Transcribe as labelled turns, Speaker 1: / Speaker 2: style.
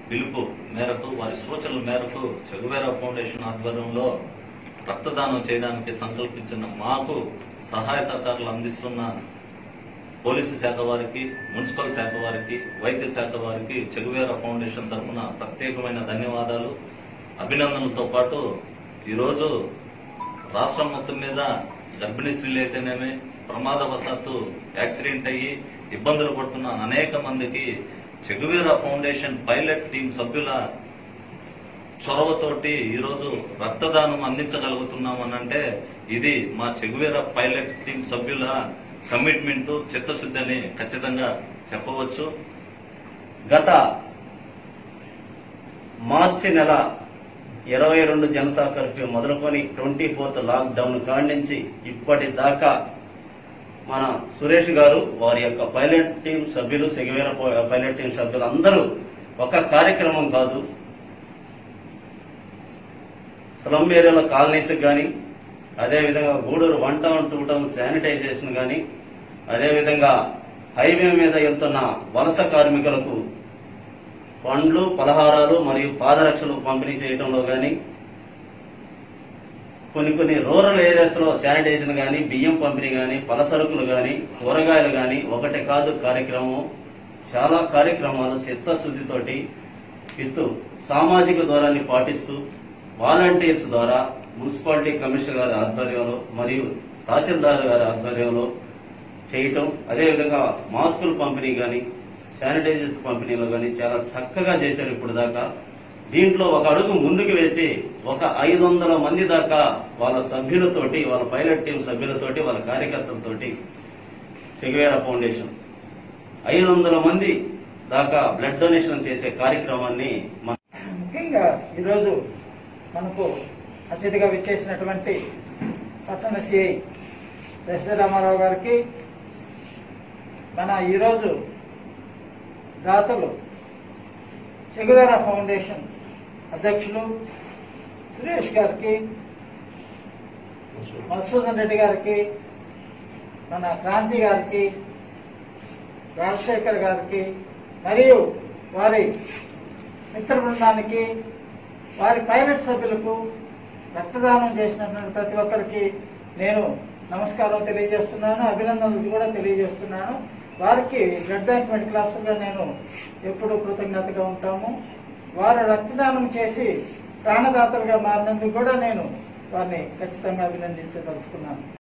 Speaker 1: పిలుపు మేరకు వారి సూచనల మేరకు చెగువేరా ఫౌండేషన్ ఆధ్వర్యంలో రక్తదానం చేయడానికి సంకల్పించిన మాకు సహాయ సహకారాలు అందిస్తున్న పోలీసు శాఖ వారికి మున్సిపల్ శాఖ వారికి వైద్య శాఖ వారికి చెగువేరా ఫౌండేషన్ తరఫున ప్రత్యేకమైన ధన్యవాదాలు అభినందనలతో పాటు ఈరోజు రాష్ట్రం మొత్తం మీద గర్భిణీ స్త్రీలు అయితేనేమి ప్రమాదవశాత్తు యాక్సిడెంట్ అయ్యి ఇబ్బందులు పడుతున్న అనేక మందికి చెగువేరా ఫౌండేషన్ పైలట్ టీం సభ్యుల చొరవతోటి ఈరోజు రక్తదానం అందించగలుగుతున్నాం అని అంటే ఇది మా చెగువేరా పైలట్ టీం సభ్యుల కమిట్మెంట్ చిత్తశుద్ధి అని ఖచ్చితంగా చెప్పవచ్చు
Speaker 2: గత మార్చి నెల ఇరవై రెండు జనతా కర్ఫ్యూ మొదలుకొని ట్వంటీ ఫోర్త్ లాక్డౌన్ కాడి నుంచి ఇప్పటిదాకా మన సురేష్ గారు వారి యొక్క పైలట్ టీం సభ్యులు సెగవేర పైలట్ టీం సభ్యులు అందరూ ఒక కార్యక్రమం కాదు స్లమ్ ఏరియాలో కాలనీస్ కానీ అదేవిధంగా Gudur one town two town sanitization కానీ అదేవిధంగా హైవే మీద వెళ్తున్న వలస కార్మికులకు పండ్లు పలహారాలు మరియు పాదరక్షలు పంపిణీ చేయడంలో కానీ కొన్ని కొన్ని రూరల్ ఏరియాస్ లో శానిటైజేషన్ కానీ బియ్యం పంపిణీ కానీ పలసరుకులు కానీ కూరగాయలు కానీ ఒకటి కాదు కార్యక్రమం చాలా కార్యక్రమాలు చిత్తశుద్ధితోటి విత్ సామాజిక దూరాన్ని పాటిస్తూ వాలంటీర్స్ ద్వారా మున్సిపాలిటీ కమిషనర్ గారి ఆధ్వర్యంలో మరియు తహసీల్దార్ గారి ఆధ్వర్యంలో చేయటం అదేవిధంగా మాస్కులు పంపిణీ కానీ శానిటైజర్స్ పంపిణీలో కానీ చాలా చక్కగా చేశారు ఇప్పుడు దాకా దీంట్లో ఒక అడుగు ముందుకు వేసి ఒక ఐదు వందల మంది దాకా వాళ్ళ సభ్యులతోటి వాళ్ళ పైలట్ టీం సభ్యులతోటి వాళ్ళ కార్యకర్తలతోటి చెగువేరా ఫౌండేషన్ ఐదు వందల మంది దాకా బ్లడ్ డొనేషన్ చేసే కార్యక్రమాన్ని మన
Speaker 3: ముఖ్యంగా ఈరోజు మనకు అతిథిగా విచ్చేసినటువంటి పట్టణ సిఐ దశ రామారావు గారికి మన ఈరోజు దాతలు చెగువేర ఫౌండేషన్ అధ్యక్షులు సురేష్ గారికి మధుసూదన్ రెడ్డి గారికి మన క్రాంతి గారికి రాజశేఖర్ గారికి మరియు వారి మిత్ర బృందానికి వారి పైలట్ సభ్యులకు రక్తదానం చేసినటువంటి ప్రతి ఒక్కరికి నేను నమస్కారం తెలియజేస్తున్నాను అభినందనలు కూడా తెలియజేస్తున్నాను వారికి బ్లడ్ బ్యాంక్ మెడికల్ ఆఫీసర్గా నేను ఎప్పుడూ కృతజ్ఞతగా ఉంటాము వారు రక్తదానం చేసి ప్రాణదాతలుగా మారినందుకు కూడా నేను వారిని ఖచ్చితంగా అభినందించదలుచుకున్నాను